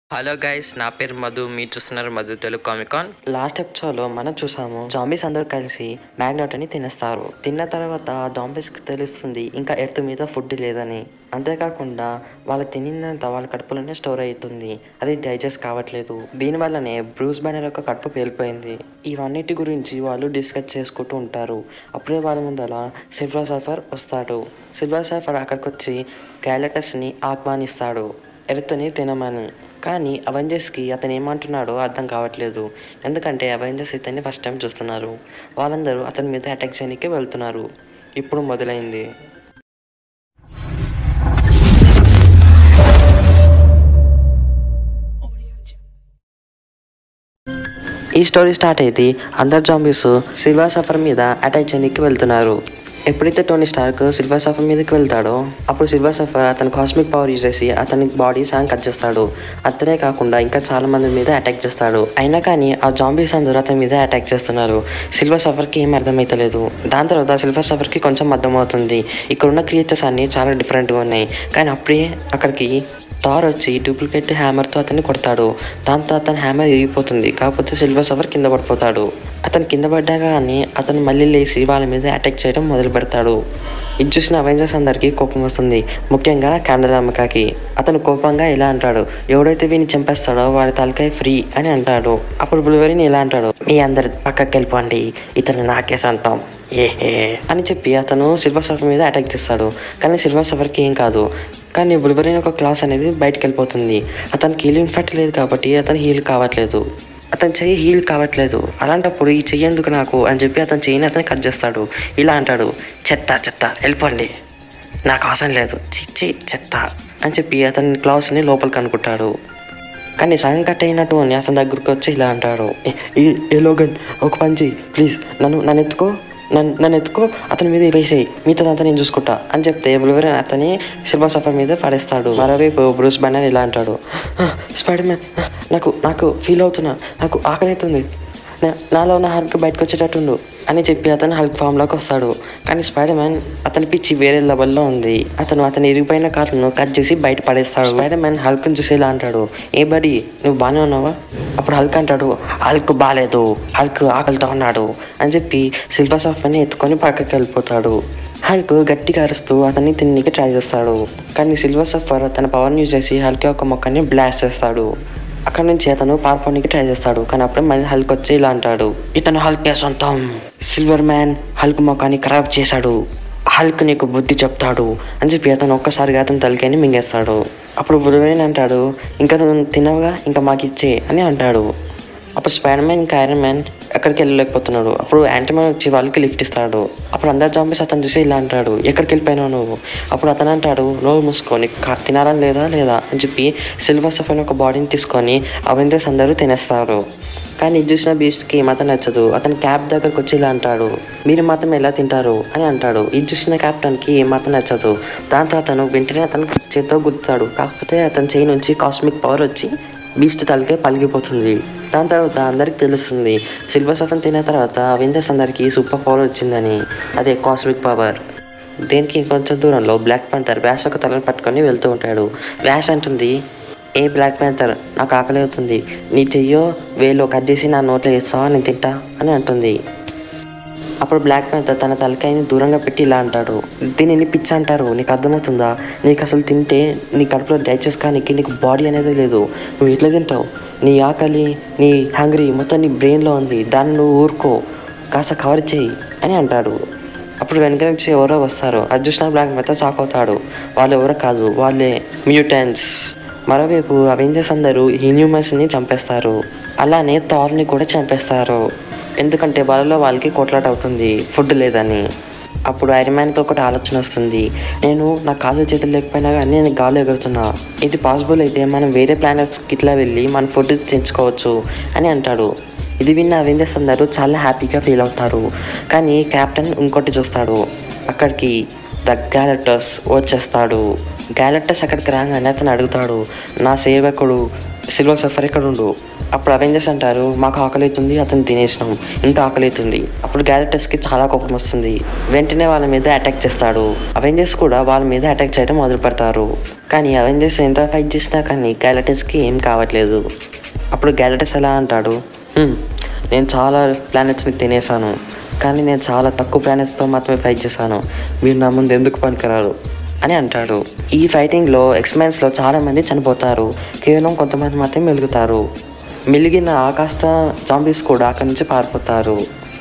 hello guys నా పేరు మధు మీరు చూస్తున్నారు మధు తెలుగు కామికాన్ లాస్ట్ ఎపిసోడ్లో మనం చూసాము జాంబీస్ అందరూ కలిసి మ్యాగ్నెట్ అని తినేస్తారు తిన్న తర్వాత ఆ జాంబీస్కి తెలుస్తుంది ఇంకా ఎర్త్ మీద ఫుడ్ లేదని అంతేకాకుండా వాళ్ళు తినిందంతా వాళ్ళ కడుపులోనే స్టోర్ అవుతుంది అది డైజెస్ట్ కావట్లేదు దీనివల్లనే బ్రూస్ బ్యానర్ యొక్క కడుపు పేలిపోయింది ఇవన్నిటి గురించి వాళ్ళు డిస్కస్ చేసుకుంటూ ఉంటారు అప్పుడే వాళ్ళ ముందర సిల్వర్ సఫర్ వస్తాడు సిల్వర్ సఫర్ అక్కడికి వచ్చి గ్యాలటస్ని ఆహ్వానిస్తాడు ఎర్త్ని తినమని కానీ అవెంజర్స్కి అతను ఏమంటున్నాడో అర్థం కావట్లేదు ఎందుకంటే అవెంజర్స్ ఇతన్ని ఫస్ట్ టైం చూస్తున్నారు వాళ్ళందరూ అతని మీద అటాక్ చేయడానికి వెళ్తున్నారు ఇప్పుడు మొదలైంది ఈ స్టోరీ స్టార్ట్ అయితే అందరు జాంబీస్ సిల్వర్ సఫర్ మీద అటాక్ చేయడానికి వెళ్తున్నారు ఎప్పుడైతే టోనీ స్టార్క్ సిల్వర్ సఫర్ మీదకి వెళ్తాడో అప్పుడు సిల్వర్ సఫర్ అతని కాస్మిక్ పవర్ యూజ్ చేసి అతని బాడీ సాంగ్ కట్ చేస్తాడు అతనే కాకుండా ఇంకా చాలా మంది మీద అటాక్ చేస్తాడు అయినా కానీ ఆ జాంబీస్ అందరూ అతని మీద అటాక్ చేస్తున్నారు సిల్వర్ సఫర్కి ఏం అర్థమవుతలేదు దాని తర్వాత సిల్వర్ సఫర్కి కొంచెం అర్థమవుతుంది ఇక్కడ ఉన్న క్రియేచర్స్ అన్ని చాలా డిఫరెంట్గా ఉన్నాయి కానీ అప్పుడే అక్కడికి థార్ వచ్చి డూప్లికేట్ హ్యామర్తో అతన్ని కొడతాడు దాంతో అతని హ్యామర్ ఇరిగిపోతుంది కాకపోతే సిల్వర్ సఫర్ కింద పడిపోతాడు అతను కింద పడ్డాక కానీ అతను మళ్ళీ లేచి వాళ్ళ మీద అటాక్ చేయడం మొదలు పెడతాడు ఇది చూసిన అవెంజర్స్ అందరికీ కోపం వస్తుంది ముఖ్యంగా కాండలామకాకి అతను కోపంగా ఇలా అంటాడు ఎవడైతే వీని చంపేస్తాడో వాడి తలకాయ ఫ్రీ అని అంటాడు అప్పుడు బులివరిని ఇలా అంటాడు మీ అందరు పక్కకి వెళ్ళిపోండి ఇతను నాకే సొంతం ఏహే అని చెప్పి అతను సిల్వర్ సఫర్ మీద అటాక్ చేస్తాడు కానీ సిల్వర్ సఫర్కి ఏం కాదు కానీ బుల్వరిన్ ఒక క్లాస్ అనేది బయటకు వెళ్ళిపోతుంది అతనికి హీల్ ఇన్ఫెక్ట్ లేదు కాబట్టి అతను హీల్ కావట్లేదు అతని చెయ్యి హీల్ కావట్లేదు అలాంటప్పుడు ఈ చెయ్యి ఎందుకు నాకు అని చెప్పి అతని చెయ్యిని అతను కట్ చేస్తాడు ఇలా అంటాడు చెత్త చెత్త వెళ్ళిపోండి నాకు అవసరం లేదు చిచ్చి చెత్త అని చెప్పి అతని క్లాస్ని లోపలికి అనుకుంటాడు కానీ సగం కట్ అయినట్టు అని అతని దగ్గరికి వచ్చి ఇలా అంటాడు "ఏ- ఏ- ఏ లోగన్ ఒక పని చెయ్యి ప్లీజ్ నన్ను నన్ను ఎత్తుకో నన్ను నన్ను ఎత్తుకో అతని మీద వేసేయి మిగతాదంతా నేను చూసుకుంటా అని చెప్తే బులివరన్ అతని సిల్వర్ సఫర్ మీద పడేస్తాడు మరోవైపు బ్రూస్ బ్యానర్ ఇలా అంటాడు స్పైడర్ మ్యాన్ నాకు నాకు ఫీల్ అవుతున్నా నాకు ఆకలి అవుతుంది నా- నాలో ఉన్న హల్క్ బయటకు వచ్చేటట్టుండు అని చెప్పి అతను హల్క్ ఫామ్లోకి వస్తాడు కానీ స్పైడర్ మ్యాన్ అతని పిచ్చి వేరే లెవెల్లో ఉంది అతను అతని ఇరిగిపోయిన కార్లను కట్ చేసి బయట పడేస్తాడు స్పైడర్ మ్యాన్ హల్క్ని చూసి ఇలా అంటాడు ఏ బడి నువ్వు బాగానే ఉన్నావా అప్పుడు హల్క్ అంటాడు హల్క్ బాగాలేదు హల్క్ ఆకలితో ఉన్నాడు అని చెప్పి సిల్వర్ సఫర్ని ఎత్తుకొని పక్కకి వెళ్ళిపోతాడు హల్క్ గట్టిగా అరుస్తూ అతన్ని తిన్నికి ట్రై చేస్తాడు కానీ సిల్వర్ సఫర్ తన పవర్ని యూజ్ చేసి హల్క్ యొక్క మొక్కని బ్లాస్ట్ చేస్తాడు అక్కడ నుంచి అతను పారిపోవడానికి ట్రై చేస్తాడు కానీ అప్పుడే మళ్ళీ హల్క్ వచ్చి ఇలా అంటాడు ఇతను హల్కే సొంతం సిల్వర్ మ్యాన్ హల్క్ మొఖాన్ని ఖరాబ్ చేశాడు హల్క్ నీకు బుద్ధి చెప్తాడు అని చెప్పి అతను ఒక్కసారిగా అతను తలకాయని మింగేస్తాడు అప్పుడు బుధవేన్ అంటాడు ఇంకా నువ్వు తినవుగా ఇంకా మాకు ఇచ్చే అని అంటాడు అప్పుడు స్పైడర్ మ్యాన్ ఇంకా ఐరన్ మ్యాన్ ఎక్కడికి వెళ్ళలేకపోతున్నాడు అప్పుడు మ్యాన్ వచ్చి వాళ్ళకి లిఫ్ట్ ఇస్తాడు అప్పుడు అందరు జాంబీస్ అతను చూసి ఇలా అంటాడు ఎక్కడికి వెళ్ళిపోయినావు నువ్వు అప్పుడు అతను అంటాడు నోరు మూసుకొని కా- తినాలని లేదా లేదా అని చెప్పి సిల్వర్ సఫర్ ఒక బాడీని తీసుకొని అవెంజర్స్ అందరూ తినేస్తారు కానీ ఇది చూసిన బీస్ట్కి ఏమాత్రం నచ్చదు అతను క్యాప్ దగ్గరకు వచ్చి ఇలా అంటాడు మీరు మాత్రం ఎలా తింటారు అని అంటాడు ఇది చూసిన క్యాప్టెన్కి ఏమాత్రం నచ్చదు దాంతో అతను వెంటనే అతను చేతితో గుద్దుతాడు కాకపోతే అతని చేయి నుంచి కాస్మిక్ పవర్ వచ్చి బీస్ట్ తలకే పలిగిపోతుంది దాని తర్వాత అందరికి తెలుస్తుంది సిల్వర్ సఫన్ తిన్న తర్వాత అవెంజర్స్ అందరికీ సూపర్ పవర్ వచ్చిందని అదే కాస్మిక్ పవర్ దేనికి కొంచెం దూరంలో బ్లాక్ ప్యాంథర్ వ్యాస్ ఒక తలని పట్టుకొని వెళ్తూ ఉంటాడు వ్యాస్ అంటుంది ఏ బ్లాక్ ప్యాంథర్ నాకు ఆకలి అవుతుంది నీ చెయ్యో వేలో కట్ చేసి నా నోట్లో వేస్తావా నేను తింటా అని అంటుంది అప్పుడు బ్లాక్ ప్యాంథర్ తన తలకాయని దూరంగా పెట్టి ఇలా అంటాడు దీనిని పిచ్చి అంటారు నీకు అర్థమవుతుందా నీకు అసలు తింటే నీ కడుపులో డైజెస్ట్ కానీ నీకు బాడీ అనేది లేదు నువ్వు ఎట్లా తింటావు నీ ఆకలి నీ హంగ్రీ మొత్తం నీ బ్రెయిన్లో ఉంది దాన్ని నువ్వు ఊరుకో కాస్త కవర్ చేయి అని అంటాడు అప్పుడు వెనక నుంచి ఎవరో వస్తారు అది చూసిన బ్లాక్ ప్యాంథర్ షాక్ అవుతాడు వాళ్ళు ఎవరో కాదు వాళ్ళే మ్యూటెన్స్ మరోవైపు అవెంజర్స్ అందరూ ఇన్హ్యూమన్స్ని చంపేస్తారు అలానే థార్ని కూడా చంపేస్తారు ఎందుకంటే వాళ్ళలో వాళ్ళకి కొట్లాట అవుతుంది ఫుడ్ లేదని అప్పుడు ఐరన్ మ్యాన్కి ఒకటి ఆలోచన వస్తుంది నేను నా కాలు చేతులు లేకపోయినా కానీ నేను గాలి ఎగురుతున్నా ఇది పాసిబుల్ అయితే మనం వేరే ప్లానెట్స్కి ఇట్లా వెళ్ళి మన ఫుడ్ తెచ్చుకోవచ్చు అని అంటాడు ఇది విన్న అవెంజర్స్ అందరూ చాలా హ్యాపీగా ఫీల్ అవుతారు కానీ కెప్టెన్ ఇంకోటి చూస్తాడు అక్కడికి ద గ్యాలక్టస్ వచ్చేస్తాడు గ్యాలక్టస్ అక్కడికి రాగానే అతను అడుగుతాడు నా సేవకుడు సిల్వర్ సఫర్ ఎక్కడ ఉండు అప్పుడు అవెంజర్స్ అంటారు మాకు ఆకలి అవుతుంది అతను తినేసినాం ఇంకా ఆకలి అవుతుంది అప్పుడు గ్యాలటస్కి చాలా కోపం వస్తుంది వెంటనే వాళ్ళ మీద అటాక్ చేస్తాడు అవెంజర్స్ కూడా వాళ్ళ మీద అటాక్ చేయడం మొదలు పెడతారు కానీ అవెంజర్స్ ఎంత ఫైట్ చేసినా కానీ గ్యాలటస్కి ఏం కావట్లేదు అప్పుడు గ్యాలటస్ ఎలా అంటాడు "హ్మ్, నేను చాలా ప్లానెట్స్ని తినేసాను కానీ నేను చాలా తక్కువ ప్లానెట్స్తో మాత్రమే ఫైట్ చేశాను మీరు నా ముందు ఎందుకు పనికిరారు అని అంటాడు ఈ ఫైటింగ్లో ఎక్స్మెన్స్లో చాలా మంది చనిపోతారు కేవలం కొంతమంది మాత్రమే మెలుగుతారు మెలిగిన ఆకాశ జాంబీస్ కూడా అక్కడి నుంచి పారిపోతారు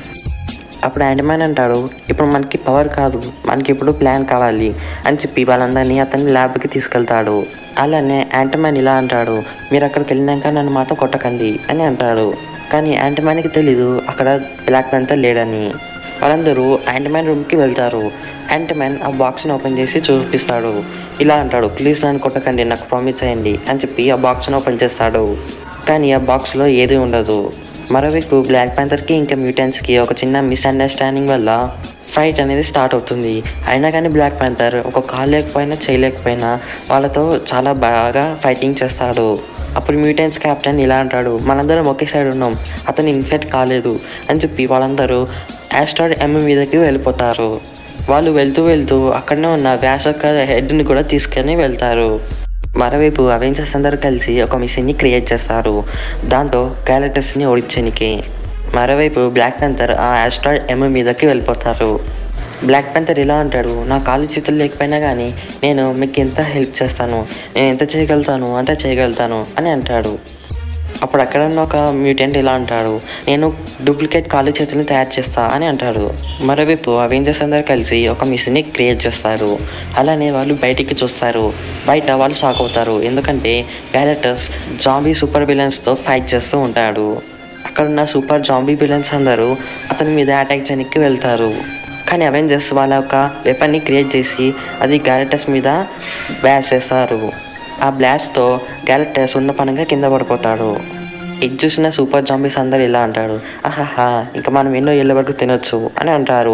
అప్పుడు మ్యాన్ అంటాడు ఇప్పుడు మనకి పవర్ కాదు మనకి ఇప్పుడు ప్లాన్ కావాలి అని చెప్పి వాళ్ళందరినీ అతని ల్యాబ్కి తీసుకెళ్తాడు అలానే మ్యాన్ ఇలా అంటాడు మీరు అక్కడికి వెళ్ళినాక నన్ను మాత్రం కొట్టకండి అని అంటాడు కానీ మ్యాన్కి తెలీదు అక్కడ బ్లాక్ ప్యాంతర్ లేడని వాళ్ళందరూ మ్యాన్ రూమ్కి వెళ్తారు మ్యాన్ ఆ బాక్స్ని ఓపెన్ చేసి చూపిస్తాడు ఇలా అంటాడు ప్లీజ్ నన్ను కొట్టకండి నాకు ప్రామిస్ చేయండి అని చెప్పి ఆ బాక్స్ని ఓపెన్ చేస్తాడు కానీ ఆ బాక్స్లో ఏది ఉండదు మరోవైపు బ్లాక్ ప్యాంథర్కి ఇంకా మ్యూటెన్స్కి ఒక చిన్న మిస్అండర్స్టాండింగ్ వల్ల ఫైట్ అనేది స్టార్ట్ అవుతుంది అయినా కానీ బ్లాక్ ప్యాంథర్ ఒక కాలు లేకపోయినా చేయలేకపోయినా వాళ్ళతో చాలా బాగా ఫైటింగ్ చేస్తాడు అప్పుడు మ్యూటెన్స్ క్యాప్టెన్ ఇలా అంటాడు మనందరం ఒకే సైడ్ ఉన్నాం అతను ఇన్ఫెక్ట్ కాలేదు అని చెప్పి వాళ్ళందరూ యాస్ట్రాయిడ్ ఎమ్ మీదకి వెళ్ళిపోతారు వాళ్ళు వెళ్తూ వెళ్తూ అక్కడనే ఉన్న వ్యాస్ యొక్క హెడ్ని కూడా తీసుకొని వెళ్తారు మరోవైపు అవెంజర్స్ అందరూ కలిసి ఒక మిషన్ని క్రియేట్ చేస్తారు దాంతో క్యారెక్టర్స్ని ఓడించడానికి మరోవైపు బ్లాక్ ప్యాంథర్ ఆ ఆస్ట్రాయిడ్ ఎమ్ మీదకి వెళ్ళిపోతారు బ్లాక్ ప్యాంథర్ ఇలా అంటాడు నా కాలు చేతులు లేకపోయినా కానీ నేను మీకు ఎంత హెల్ప్ చేస్తాను నేను ఎంత చేయగలుగుతాను అంత చేయగలుగుతాను అని అంటాడు అప్పుడు అక్కడ ఉన్న ఒక మ్యూటెంట్ ఇలా అంటాడు నేను డూప్లికేట్ కాలు చేతులను తయారు చేస్తా అని అంటాడు మరోవైపు అవెంజర్స్ అందరు కలిసి ఒక మిషన్ని క్రియేట్ చేస్తారు అలానే వాళ్ళు బయటికి చూస్తారు బయట వాళ్ళు షాక్ అవుతారు ఎందుకంటే క్యారెక్టర్స్ జాంబీ సూపర్ విలన్స్తో ఫైట్ చేస్తూ ఉంటాడు అక్కడ ఉన్న సూపర్ జాంబీ విలన్స్ అందరూ అతని మీద అటాక్ చేయడానికి వెళ్తారు కానీ అవెంజర్స్ వాళ్ళ యొక్క వెపన్ని క్రియేట్ చేసి అది గ్యారెక్టర్స్ మీద బ్యాస్ చేస్తారు ఆ బ్లాస్ట్తో గ్యాలక్టస్ ఉన్న పనంగా కింద పడిపోతాడు ఇది చూసిన సూపర్ జాంబీస్ అందరు ఇలా అంటాడు ఆహాహా ఇంకా మనం ఎన్నో ఏళ్ళ వరకు తినొచ్చు అని అంటారు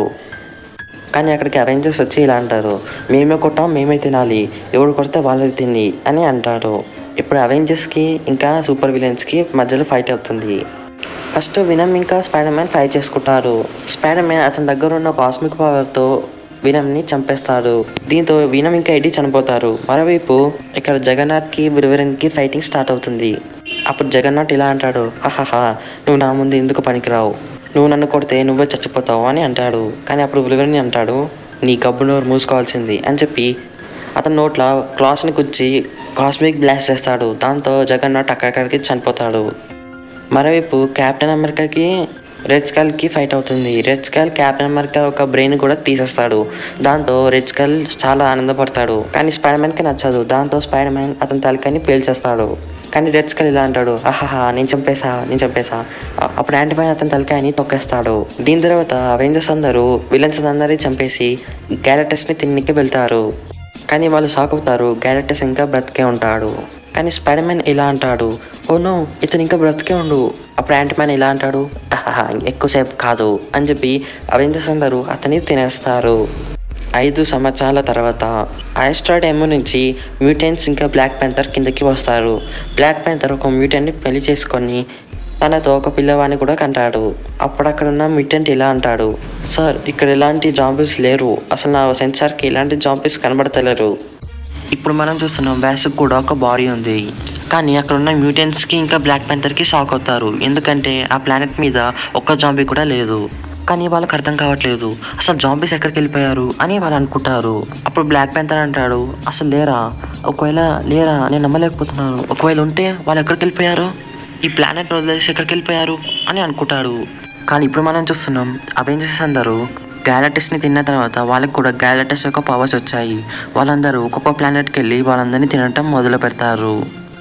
కానీ అక్కడికి అవెంజర్స్ వచ్చి ఇలా అంటారు మేమే కొట్టాం మేమే తినాలి ఎవడు కొడితే వాళ్ళది తిని అని అంటారు ఇప్పుడు అవెంజర్స్కి ఇంకా సూపర్ విలన్స్కి మధ్యలో ఫైట్ అవుతుంది ఫస్ట్ వినమ్ ఇంకా స్పైడర్ మ్యాన్ ఫైట్ చేసుకుంటారు స్పైడర్ మ్యాన్ అతని దగ్గర ఉన్న కాస్మిక్ పవర్తో వినమ్ని చంపేస్తాడు దీంతో వినమ్ ఇంకా ఎడ్డి చనిపోతారు మరోవైపు ఇక్కడ జగన్నాథ్కి విలువరన్కి ఫైటింగ్ స్టార్ట్ అవుతుంది అప్పుడు జగన్నాథ్ ఇలా అంటాడు హహహా నువ్వు నా ముందు ఎందుకు పనికిరావు నువ్వు నన్ను కొడితే నువ్వే చచ్చిపోతావు అని అంటాడు కానీ అప్పుడు విలువరిని అంటాడు నీ గబ్బు నోరు మూసుకోవాల్సింది అని చెప్పి అతని నోట్ల క్లాస్ని కుచ్చి కాస్మిక్ బ్లాస్ట్ చేస్తాడు దాంతో జగన్నాథ్ అక్కడికి చనిపోతాడు మరోవైపు కెప్టెన్ అమెరికాకి రెడ్ స్కల్కి ఫైట్ అవుతుంది రెడ్ స్కల్ కెప్టెన్ అమెరికా ఒక బ్రెయిన్ కూడా తీసేస్తాడు దాంతో రెడ్ స్కల్ చాలా ఆనందపడతాడు కానీ స్పైడర్ మ్యాన్కి నచ్చదు దాంతో స్పైడర్ మ్యాన్ అతని తలకాయని పేల్చేస్తాడు కానీ రెడ్ స్కల్ ఇలా అంటాడు ఆహాహా నేను చంపేసా నేను చంపేసా అ- అప్పుడు యాంటీ మ్యాన్ అతని తలకాయని తొక్కేస్తాడు దీని తర్వాత అవెంజర్స్ అందరూ విలన్స్ అందరినీ చంపేసి గ్యాలక్టస్ని తిన్నికి వెళ్తారు కానీ వాళ్ళు షాక్ అవుతారు గ్యాలక్టస్ ఇంకా బ్రతికే ఉంటాడు కానీ స్పైడర్ మ్యాన్ ఇలా అంటాడు ఓ నో ఇతను ఇంకా బ్రతికే ఉండు అప్పుడు యాంటీ మ్యాన్ ఇలా అంటాడు ఆహాహా ఎక్కువసేపు కాదు అని చెప్పి అవెంజర్స్ అందరూ అతన్ని తినేస్తారు ఐదు సంవత్సరాల తర్వాత ఆస్ట్రాయిడ్ ఎమ్ నుంచి మ్యూటెంట్స్ ఇంకా బ్లాక్ ప్యాంథర్ కిందకి వస్తారు బ్లాక్ ప్యాంథర్ ఒక మ్యూటెంట్ని పెళ్లి చేసుకొని తనతో ఒక పిల్లవాడిని కూడా కంటాడు అప్పుడు అక్కడ ఉన్న మ్యూటెంట్ ఇలా అంటాడు సార్ ఇక్కడ ఎలాంటి జాంబీస్ లేరు అసలు నా సెన్సార్కి ఎలాంటి జాంబీస్ కనబడతలేరు ఇప్పుడు మనం చూస్తున్నాం వ్యాసుకు కూడా ఒక బాడీ ఉంది కానీ అక్కడ ఉన్న మ్యూటెంట్స్కి ఇంకా బ్లాక్ ప్యాంథర్కి షాక్ అవుతారు ఎందుకంటే ఆ ప్లానెట్ మీద ఒక్క జాంబీ కూడా లేదు కానీ వాళ్ళకి అర్థం కావట్లేదు అసలు జాంబీస్ ఎక్కడికి వెళ్ళిపోయారు అని వాళ్ళు అనుకుంటారు అప్పుడు బ్లాక్ ప్యాంథర్ అంటాడు అసలు లేరా ఒకవేళ లేరా నేను నమ్మలేకపోతున్నాను ఒకవేళ ఉంటే వాళ్ళు ఎక్కడికి వెళ్ళిపోయారు ఈ ప్లానెట్ వదిలేసి ఎక్కడికి వెళ్ళిపోయారు అని అనుకుంటాడు కానీ ఇప్పుడు మనం చూస్తున్నాం అవెంజర్స్ అందరూ గ్యాలక్టస్ని తిన్న తర్వాత వాళ్ళకి కూడా గ్యాలక్టస్ యొక్క పవర్స్ వచ్చాయి వాళ్ళందరూ ఒక్కొక్క ప్లానెట్కి వెళ్ళి వాళ్ళందరినీ తినటం మొదలు పెడతారు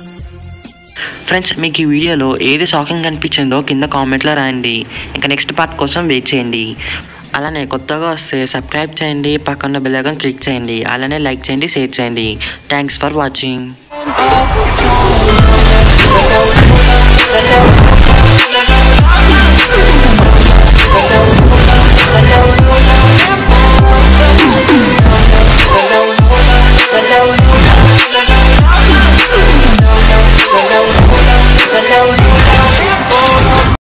ఫ్రెండ్స్ మీకు ఈ వీడియోలో ఏది షాకింగ్ అనిపించిందో కింద కామెంట్లో రాయండి ఇంకా నెక్స్ట్ పార్ట్ కోసం వెయిట్ చేయండి అలానే కొత్తగా వస్తే సబ్స్క్రైబ్ చేయండి పక్కన బెల్ ఐకాన్ క్లిక్ చేయండి అలానే లైక్ చేయండి షేర్ చేయండి థ్యాంక్స్ ఫర్ వాచింగ్